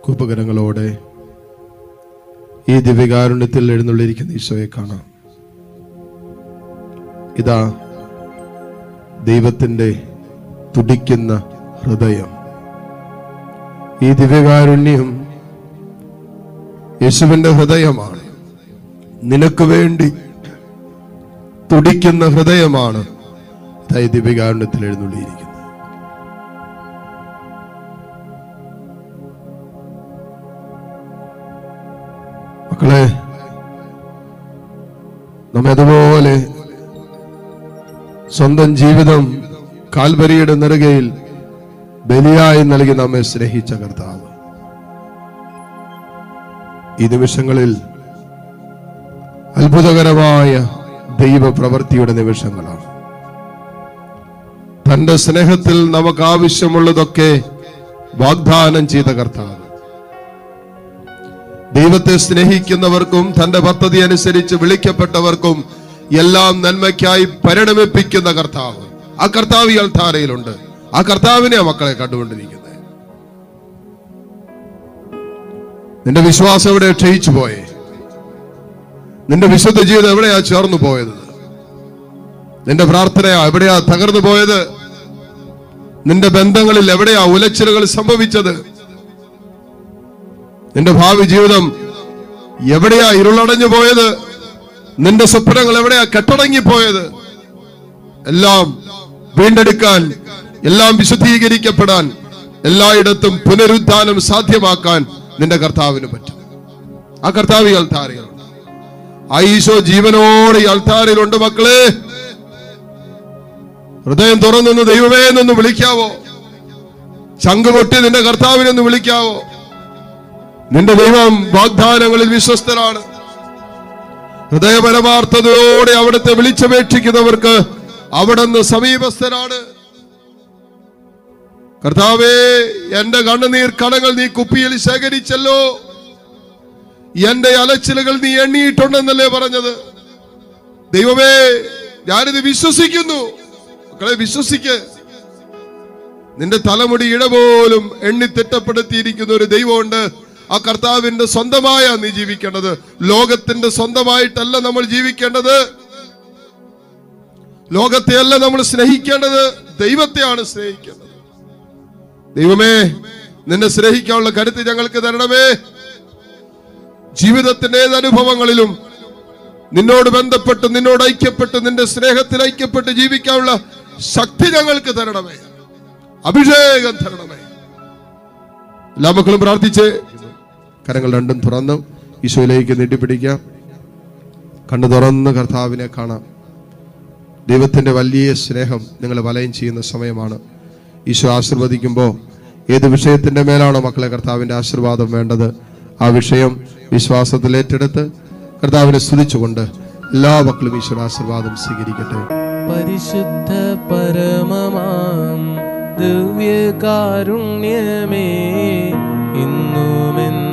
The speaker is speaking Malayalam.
കുപകരങ്ങളോടെ ഈ ദിവ്യകാരുണ്യത്തിൽ എഴുന്നള്ളിരിക്കുന്ന ഈശോയെ കാണാം ഇതാ ദൈവത്തിൻ്റെ തുടിക്കുന്ന ഹൃദയം ഈ ദിവ്യകാരുണ്യം യേശുവിന്റെ ഹൃദയമാണ് നിനക്ക് വേണ്ടി തുടിക്കുന്ന ഹൃദയമാണ് ഇതാ ഈ ദിവ്യകാരുണ്യത്തിൽ എഴുന്നള്ളിയിരിക്കുന്നത് മക്കളെ നമ്മെ അതുപോലെ സ്വന്തം ജീവിതം കാൽവരിയുടെ നെറുകയിൽ ബലിയായി നൽകി നമ്മെ സ്നേഹിച്ച കർത്താവ് ഈ നിമിഷങ്ങളിൽ അത്ഭുതകരമായ ദൈവ പ്രവൃത്തിയുടെ നിമിഷങ്ങളാണ് തന്റെ സ്നേഹത്തിൽ നമുക്ക് ആവശ്യമുള്ളതൊക്കെ വാഗ്ദാനം ചെയ്ത കർത്താവ് ദൈവത്തെ സ്നേഹിക്കുന്നവർക്കും തന്റെ പദ്ധതി അനുസരിച്ച് വിളിക്കപ്പെട്ടവർക്കും എല്ലാം നന്മയ്ക്കായി പരിണമിപ്പിക്കുന്ന കർത്താവ് ആ കർത്താവ് ഈ അൾത്താരയിലുണ്ട് ആ കർത്താവിനെ മക്കളെ കണ്ടുകൊണ്ടിരിക്കുന്നത് നിന്റെ വിശ്വാസം എവിടെ ക്ഷയിച്ചു പോയേ നിന്റെ വിശുദ്ധ ജീവിതം എവിടെയാ ചേർന്നു പോയത് നിന്റെ പ്രാർത്ഥനയാ എവിടെയാ തകർന്നു പോയത് നിന്റെ ബന്ധങ്ങളിൽ എവിടെയാ ഉലച്ചിലുകൾ സംഭവിച്ചത് നിന്റെ ഭാവി ജീവിതം എവിടെയാ ഇരുളടഞ്ഞു പോയത് നിന്റെ സ്വപ്നങ്ങൾ എവിടെയാ കെട്ടടങ്ങിപ്പോയത് എല്ലാം വീണ്ടെടുക്കാൻ എല്ലാം വിശുദ്ധീകരിക്കപ്പെടാൻ എല്ലായിടത്തും പുനരുദ്ധാനം സാധ്യമാക്കാൻ നിന്റെ കർത്താവിന് പറ്റും ആ കർത്താവ് ഈ അൾത്താരയിലുണ്ട് ആ ഈശോ ജീവനോടെ ഈ അൾത്താരയിലുണ്ട് മക്കളെ ഹൃദയം തുറന്നൊന്ന് ദൈവമേ എന്നൊന്ന് വിളിക്കാവോ ചങ്ക് പൊട്ടി നിന്റെ കർത്താവിനെ ഒന്ന് വിളിക്കാവോ നിന്റെ ദൈവം വാഗ്ദാനങ്ങളിൽ വിശ്വസ്തരാണ് ഹൃദയപരമാർത്ഥതയോടെ അവിടുത്തെ വിളിച്ചപേക്ഷിക്കുന്നവർക്ക് അവിടുന്ന് സമീപസ്ഥരാണ് കർത്താവേ എന്റെ കണ്ണുനീർ കടകൾ നീ കുപ്പിയിൽ ശേഖരിച്ചല്ലോ എന്റെ അലച്ചിലുകൾ നീ എണ്ണിയിട്ടുണ്ടെന്നല്ലേ പറഞ്ഞത് ദൈവമേ ഞാനിത് വിശ്വസിക്കുന്നു മക്കളെ വിശ്വസിക്ക് നിന്റെ തലമുടി ഇട പോലും എണ്ണി തിട്ടപ്പെടുത്തിയിരിക്കുന്ന ഒരു ദൈവമുണ്ട് ആ കർത്താവിന്റെ സ്വന്തമായ നീ ജീവിക്കേണ്ടത് ലോകത്തിന്റെ സ്വന്തമായിട്ടല്ല നമ്മൾ ജീവിക്കേണ്ടത് ലോകത്തെയല്ല നമ്മൾ സ്നേഹിക്കേണ്ടത് ദൈവത്തെയാണ് സ്നേഹിക്കേണ്ടത് ദൈവമേ നിന്നെ സ്നേഹിക്കാനുള്ള കരുത്ത് ഞങ്ങൾക്ക് തരണമേ ജീവിതത്തിന്റെ ഏത് അനുഭവങ്ങളിലും നിന്നോട് ബന്ധപ്പെട്ട് നിന്നോട് ഐക്യപ്പെട്ട് നിന്റെ സ്നേഹത്തിൽ ഐക്യപ്പെട്ട് ജീവിക്കാനുള്ള ശക്തി ഞങ്ങൾക്ക് തരണമേ അഭിഷേകം തരണമേ എല്ലാ മക്കളും പ്രാർത്ഥിച്ച് കരങ്ങൾ രണ്ടും തുറന്ന് ഈശോയിലേക്ക് നീട്ടിപ്പിടിക്കാം കണ്ണു തുറന്ന് കർത്താവിനെ കാണാം ദൈവത്തിന്റെ വലിയ സ്നേഹം നിങ്ങൾ വലയം ചെയ്യുന്ന സമയമാണ് ഈശോ ആശീർവദിക്കുമ്പോൾ ഏത് വിഷയത്തിന്റെ മേലാണോ മക്കളെ കർത്താവിന്റെ ആശീർവാദം വേണ്ടത് ആ വിഷയം വിശ്വാസത്തിൽ ഏറ്റെടുത്ത് കർത്താവിനെ സ്തുതിച്ചുകൊണ്ട് എല്ലാ മക്കളും ഈശ്വര ആശീർവാദം സ്വീകരിക്കട്ടെ പരിശുദ്ധ പരമമാം ദിവ്യകാരുണ്യമേ ഇന്നുമെന്നും